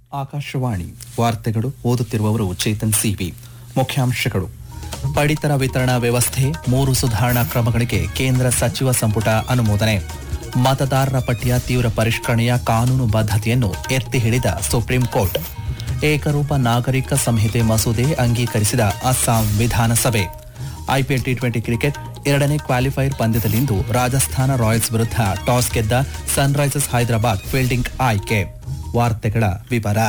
ಆಕಾಶವಾಣಿ ವಾರ್ತೆಗಳು ಓದುತ್ತಿರುವವರು ಚೇತನ್ ಸಿವಿ ಮುಖ್ಯಾಂಶಗಳು ಪಡಿತರ ವಿತರಣಾ ವ್ಯವಸ್ಥೆ ಮೂರು ಸುಧಾರಣಾ ಕ್ರಮಗಳಿಗೆ ಕೇಂದ್ರ ಸಚಿವ ಸಂಪುಟ ಅನುಮೋದನೆ ಮತದಾರರ ಪಟ್ಟಿಯ ತೀವ್ರ ಪರಿಷ್ಕರಣೆಯ ಕಾನೂನು ಬದ್ಧತೆಯನ್ನು ಎತ್ತಿ ಹಿಡಿದ ಸುಪ್ರೀಂ ಕೋರ್ಟ್ ಏಕರೂಪ ನಾಗರಿಕ ಸಂಹಿತೆ ಮಸೂದೆ ಅಂಗೀಕರಿಸಿದ ಅಸ್ಸಾಂ ವಿಧಾನಸಭೆ ಐಪಿಎಲ್ ಟಿ ಟ್ವೆಂಟಿ ಕ್ರಿಕೆಟ್ ಎರಡನೇ ಕ್ವಾಲಿಫೈರ್ ಪಂದ್ಯದಲ್ಲಿಂದು ರಾಜಸ್ಥಾನ ರಾಯಲ್ಸ್ ವಿರುದ್ಧ ಟಾಸ್ ಗೆದ್ದ ಸನ್ರೈಸರ್ಸ್ ಹೈದರಾಬಾದ್ ಫೀಲ್ಡಿಂಗ್ ಆಯ್ಕೆ ವಾರ್ತೆಗಳ ವಿವರ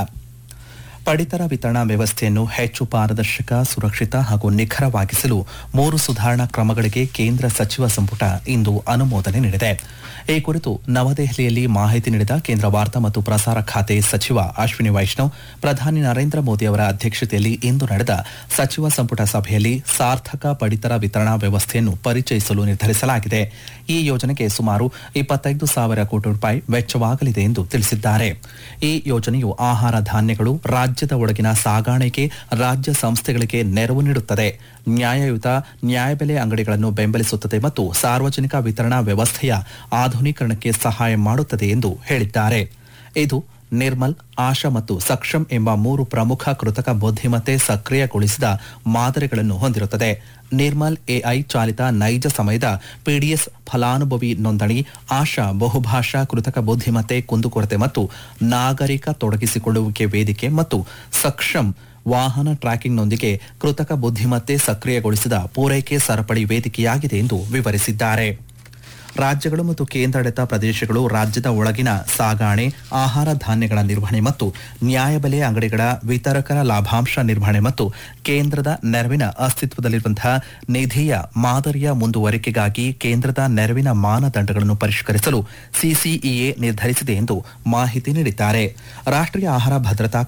ಪಡಿತರ ವಿತರಣಾ ವ್ಯವಸ್ಥೆಯನ್ನು ಹೆಚ್ಚು ಪಾರದರ್ಶಕ ಸುರಕ್ಷಿತ ಹಾಗೂ ನಿಖರವಾಗಿಸಲು ಮೂರು ಸುಧಾರಣಾ ಕ್ರಮಗಳಿಗೆ ಕೇಂದ್ರ ಸಚಿವ ಸಂಪುಟ ಇಂದು ಅನುಮೋದನೆ ನೀಡಿದೆ ಈ ಕುರಿತು ನವದೆಹಲಿಯಲ್ಲಿ ಮಾಹಿತಿ ನೀಡಿದ ಕೇಂದ್ರ ವಾರ್ತಾ ಮತ್ತು ಪ್ರಸಾರ ಖಾತೆ ಸಚಿವ ಅಶ್ವಿನಿ ವೈಷ್ಣವ್ ಪ್ರಧಾನಿ ನರೇಂದ್ರ ಮೋದಿ ಅವರ ಅಧ್ಯಕ್ಷತೆಯಲ್ಲಿ ಇಂದು ನಡೆದ ಸಚಿವ ಸಂಪುಟ ಸಭೆಯಲ್ಲಿ ಸಾರ್ಥಕ ಪಡಿತರ ವಿತರಣಾ ವ್ಯವಸ್ಥೆಯನ್ನು ಪರಿಚಯಿಸಲು ನಿರ್ಧರಿಸಲಾಗಿದೆ ಈ ಯೋಜನೆಗೆ ಸುಮಾರು ಇಪ್ಪತ್ತೈದು ಸಾವಿರ ಕೋಟಿ ರೂಪಾಯಿ ವೆಚ್ಚವಾಗಲಿದೆ ಎಂದು ತಿಳಿಸಿದ್ದಾರೆ ಈ ಯೋಜನೆಯು ಆಹಾರ ಧಾನ್ಯಗಳು ರಾಜ್ಯದ ಒಳಗಿನ ಸಾಗಾಣಿಕೆ ರಾಜ್ಯ ಸಂಸ್ಥೆಗಳಿಗೆ ನೆರವು ನೀಡುತ್ತದೆ ನ್ಯಾಯಯುತ ನ್ಯಾಯಬೆಲೆ ಅಂಗಡಿಗಳನ್ನು ಬೆಂಬಲಿಸುತ್ತದೆ ಮತ್ತು ಸಾರ್ವಜನಿಕ ವಿತರಣಾ ವ್ಯವಸ್ಥೆಯ ಆಧುನೀಕರಣಕ್ಕೆ ಸಹಾಯ ಮಾಡುತ್ತದೆ ಎಂದು ಹೇಳಿದ್ದಾರೆ ಇದು ನಿರ್ಮಲ್ ಆಶಾ ಮತ್ತು ಸಕ್ಷಮ್ ಎಂಬ ಮೂರು ಪ್ರಮುಖ ಕೃತಕ ಬುದ್ಧಿಮತ್ತೆ ಸಕ್ರಿಯಗೊಳಿಸಿದ ಮಾದರಿಗಳನ್ನು ಹೊಂದಿರುತ್ತದೆ ನಿರ್ಮಲ್ ಎಐ ಚಾಲಿತ ನೈಜ ಸಮಯದ ಪಿಡಿಎಸ್ ಫಲಾನುಭವಿ ನೋಂದಣಿ ಆಶಾ ಬಹುಭಾಷಾ ಕೃತಕ ಬುದ್ಧಿಮತ್ತೆ ಕುಂದುಕೊರತೆ ಮತ್ತು ನಾಗರಿಕ ತೊಡಗಿಸಿಕೊಳ್ಳುವಿಕೆ ವೇದಿಕೆ ಮತ್ತು ಸಕ್ಷಮ್ ವಾಹನ ಟ್ರ್ಯಾಕಿಂಗ್ನೊಂದಿಗೆ ಕೃತಕ ಬುದ್ಧಿಮತ್ತೆ ಸಕ್ರಿಯಗೊಳಿಸಿದ ಪೂರೈಕೆ ಸರಪಳಿ ವೇದಿಕೆಯಾಗಿದೆ ಎಂದು ವಿವರಿಸಿದ್ದಾರೆ ರಾಜ್ಯಗಳು ಮತ್ತು ಕೇಂದ್ರಾಡಳಿತ ಪ್ರದೇಶಗಳು ರಾಜ್ಯದ ಒಳಗಿನ ಸಾಗಾಣೆ ಆಹಾರ ಧಾನ್ಯಗಳ ನಿರ್ವಹಣೆ ಮತ್ತು ನ್ಯಾಯಬೆಲೆ ಅಂಗಡಿಗಳ ವಿತರಕರ ಲಾಭಾಂಶ ನಿರ್ವಹಣೆ ಮತ್ತು ಕೇಂದ್ರದ ನೆರವಿನ ಅಸ್ತಿತ್ವದಲ್ಲಿರುವಂತಹ ನಿಧಿಯ ಮಾದರಿಯ ಮುಂದುವರಿಕೆಗಾಗಿ ಕೇಂದ್ರದ ನೆರವಿನ ಮಾನದಂಡಗಳನ್ನು ಪರಿಷ್ಕರಿಸಲು ಸಿಸಿಇಎ ನಿರ್ಧರಿಸಿದೆ ಎಂದು ಮಾಹಿತಿ ನೀಡಿದ್ದಾರೆ ರಾಷ್ಟ್ರೀಯ ಆಹಾರ ಭದ್ರತಾ